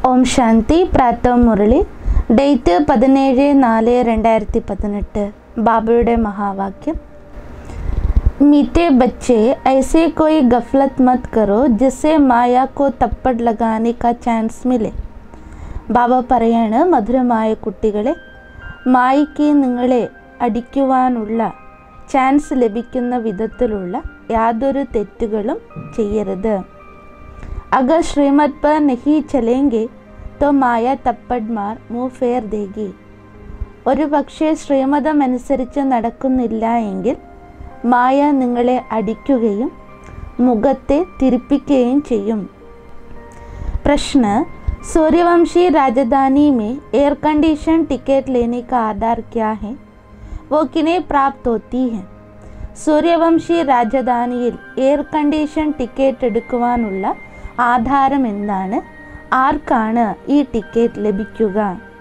ഓം ശാന്തി പ്രാത്തം Murali date പതിനേഴ് നാല് രണ്ടായിരത്തി പതിനെട്ട് ബാബയുടെ മഹാവാക്യം मीठे बच्चे ऐसे कोई गफलत मत करो जिससे माया को तप्पड़ लगाने का ചാൻസ് മിലെ ബാബ പറയാണ് മധുരമായ കുട്ടികളെ മായയ്ക്ക് നിങ്ങളെ അടിക്കുവാനുള്ള ചാൻസ് ലഭിക്കുന്ന വിധത്തിലുള്ള യാതൊരു തെറ്റുകളും ചെയ്യരുത് अगर श्रीमत पर नहीं चलेंगे तो മായ തപ്പഡ്മാർ മുँह ഫേർ ദേഗി ഒരു പക്ഷേ ശ്രീമതം അനുസരിച്ച് നടക്കുന്നില്ല എങ്കിൽ മായ നിങ്ങളെ അടിക്കുകയും മുഖത്തെ തിരിപ്പിക്കുകയും ചെയ്യും प्रश्न सूर्यवंशी राजधानी में एयर कंडीशन टिकट लेने का आधार क्या है वो किन्हें प्राप्त होती है സൂര്യവംശി രാജധാനിയിൽ എയർ കണ്ടീഷൻ ടിക്കറ്റ് എടുക്കുവാനുള്ള ആധാരം എന്താണ് ആർക്കാണ് ഈ ടിക്കറ്റ് ലഭിക്കുക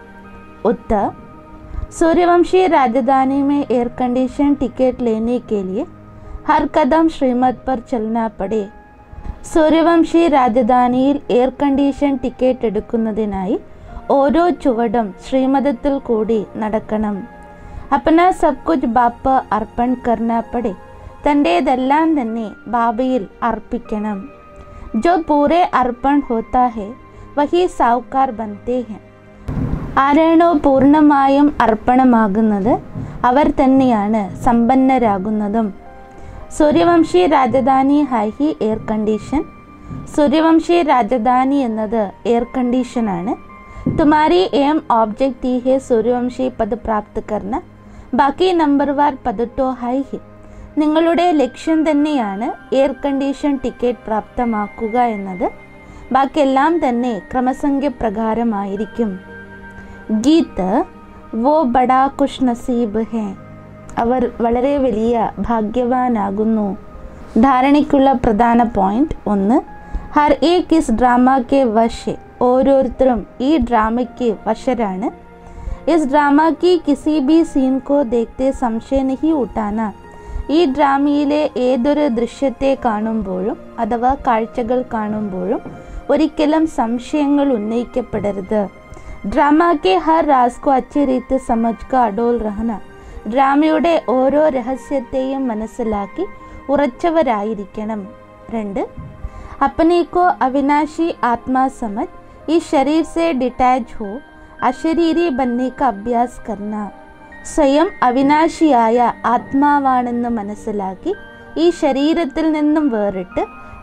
उत्तर सूर्यवंशी राजधानी में एयर कंडीशन टिकट लेने के लिए हर कदम श्रीमत पर चलना पड़े സൂര്യവംശി രാജധാനിയിൽ എയർ കണ്ടീഷൻ ടിക്കറ്റ് എടുക്കുന്നതിനായി ഓരോ ചുവടും ശ്രീമതത്തിൽ കൂടി നടക്കണം അപ്പന സബ് കുച്ച് ബാപ്പ അർപ്പൺ കർണ പടേ തൻ്റേതെല്ലാം തന്നെ ബാബയിൽ അർപ്പിക്കണം ജോ പൂരെ അർപ്പൺ ഹോത്താ ഹെ വഹി സാവുക്കാർ ബനത്തെ ഹെ ആരാണോ പൂർണ്ണമായും അർപ്പണമാകുന്നത് അവർ തന്നെയാണ് സമ്പന്നരാകുന്നതും സൂര്യവംശി രാജധാനി ഹൈഹി എയർ കണ്ടീഷൻ സൂര്യവംശി രാജധാനി എന്നത് എയർ കണ്ടീഷനാണ് തുമാരി എം ഓബ്ജക്റ്റ് ഈ ഹെ സൂര്യവംശി പദ് പ്രാപ്ത് കർണ ബാക്കി നമ്പർ വാർ പദട്ടോ ഹൈഹി നിങ്ങളുടെ ലക്ഷ്യം തന്നെയാണ് എയർ കണ്ടീഷൻ ടിക്കറ്റ് പ്രാപ്തമാക്കുക എന്നത് ബാക്കിയെല്ലാം തന്നെ ക്രമസംഖ്യ പ്രകാരമായിരിക്കും ഗീത്ത് വോ ബഡാ കുഷ് നസീബ് ഹേ അവർ വളരെ വലിയ ഭാഗ്യവാനാകുന്നു ധാരണയ്ക്കുള്ള പ്രധാന പോയിന്റ് ഒന്ന് ഹർ ഏക് ഇസ് ഡ്രാമ കെ വശ് ഓരോരുത്തരും ഈ ഡ്രാമയ്ക്ക് വശരാണ് ഇസ് ഡ്രാമ കി കിസി ബി സീൻ കോ ദേഖത്തെ സംശയ നഹി ഉട്ടാന ഈ ഡ്രാമയിലെ ഏതൊരു ദൃശ്യത്തെ കാണുമ്പോഴും അഥവാ കാഴ്ചകൾ കാണുമ്പോഴും ഒരിക്കലും സംശയങ്ങൾ ഉന്നയിക്കപ്പെടരുത് ഡ്രാമ കെ ഹർ രാസ് കോ അച്ഛ രീതി സമജ് ക അഡോൽ റഹന ഡ്രാമയുടെ ഓരോ രഹസ്യത്തെയും മനസ്സിലാക്കി ഉറച്ചവരായിരിക്കണം രണ്ട് अपने को अविनाशी आत्मा समझ इस शरीर से डिटैच हो അശരീരി बनने का अभ्यास करना സ്വയം അവിനാശിയായ ആത്മാവാണെന്ന് മനസ്സിലാക്കി ഈ ശരീരത്തിൽ നിന്നും വേറിട്ട്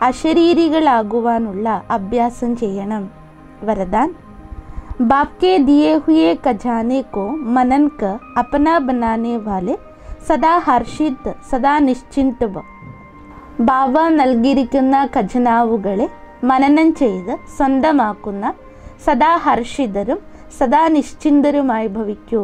അശരീരികളാകുവാനുള്ള അഭ്യാസം ചെയ്യണം വരദാൻ बाप के दिए हुए खजाने को मनन कर अपना बनाने वाले സദാ ഹർഷിത് സദാ നിശ്ചിന്ത് ഭ ബാബ നൽകിയിരിക്കുന്ന ഖജനാവുകളെ മനനം ചെയ്ത് സ്വന്തമാക്കുന്ന സദാ ഹർഷിതരും സദാ നിശ്ചിന്തരുമായി ഭവിക്കൂ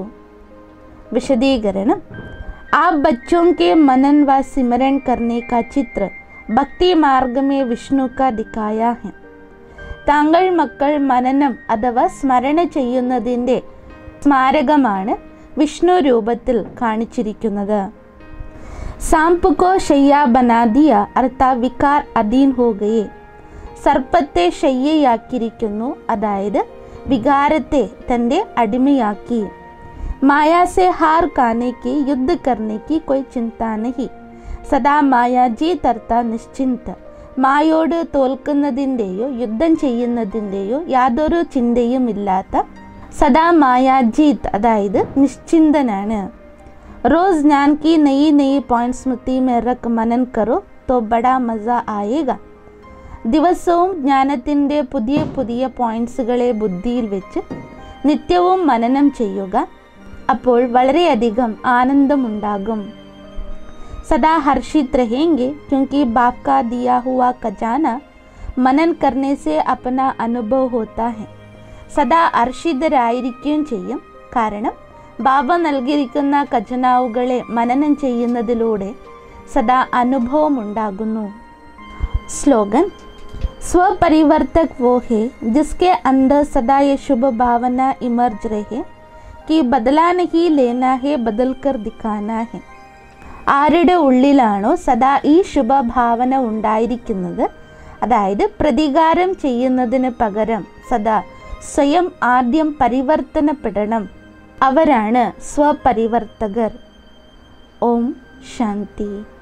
വിശദീകരണം ആ बच्चों के मनन व सिमरन करने का चित्र ഭക്തി മാർഗ में വിഷ്ണു का दिखाया है താങ്കൾ മക്കൾ മനനം അഥവാ സ്മരണ ചെയ്യുന്നതിൻ്റെ സ്മാരകമാണ് വിഷ്ണു രൂപത്തിൽ കാണിച്ചിരിക്കുന്നത് സാംപുക്കോ ശയ്യ ബനാദിയ അർത്ഥ വികാർ അധീൻ ഹോഗയെ സർപ്പത്തെ ശയ്യയാക്കിയിരിക്കുന്നു അതായത് വികാരത്തെ തൻ്റെ അടിമയാക്കി മായാസെ ഹാർ കാനേക്ക് യുദ്ധ കർണേക്ക് കൊയ് ചിന്ത നഹി സദാ മായാജി തർത്ത നിശ്ചിന്ത മായോട് തോൽക്കുന്നതിൻ്റെയോ യുദ്ധം ചെയ്യുന്നതിൻ്റെയോ യാതൊരു ചിന്തയും ഇല്ലാത്ത സദാ മായാജീത് അതായത് നിശ്ചിന്തനാണ് रोज़ ज्ञान की नई नई पॉइंट स्मृति में रख मनन करो तो बड़ा मज़ा आएगा ദിവസവും ജ്ഞാനത്തിൻ്റെ പുതിയ പുതിയ പോയിൻറ്റ്സുകളെ ബുദ്ധിയിൽ വെച്ച് നിത്യവും മനനം ചെയ്യുക അപ്പോൾ വളരെയധികം ആനന്ദമുണ്ടാകും सदा हर्षित रहेंगे क्योंकि बाप का दिया हुआ खजाना मनन करने से अपना അനുഭവ होता है സദാ ഹർഷിതരായിരിക്കുകയും ചെയ്യും കാരണം ബാബ നൽകിയിരിക്കുന്ന ഖജനാവുകളെ മനനം ചെയ്യുന്നതിലൂടെ സദാ അനുഭവമുണ്ടാകുന്നു സ്ലോഗൻ स्वपरिवर्तक वो है जिसके अंदर सदा ये शुभ भावना इमर्ज रहे कि बदला नहीं लेना है बदल कर दिखाना है ആരുടെ ഉള്ളിലാണോ സദാ ഈ ശുഭഭാവന ഉണ്ടായിരിക്കുന്നത് അതായത് പ്രതികാരം ചെയ്യുന്നതിന് പകരം സദാ സ്വയം ആദ്യം പരിവർത്തനപ്പെടണം അവരാണ് സ്വപരിവർത്തകർ ഓം ശാന്തി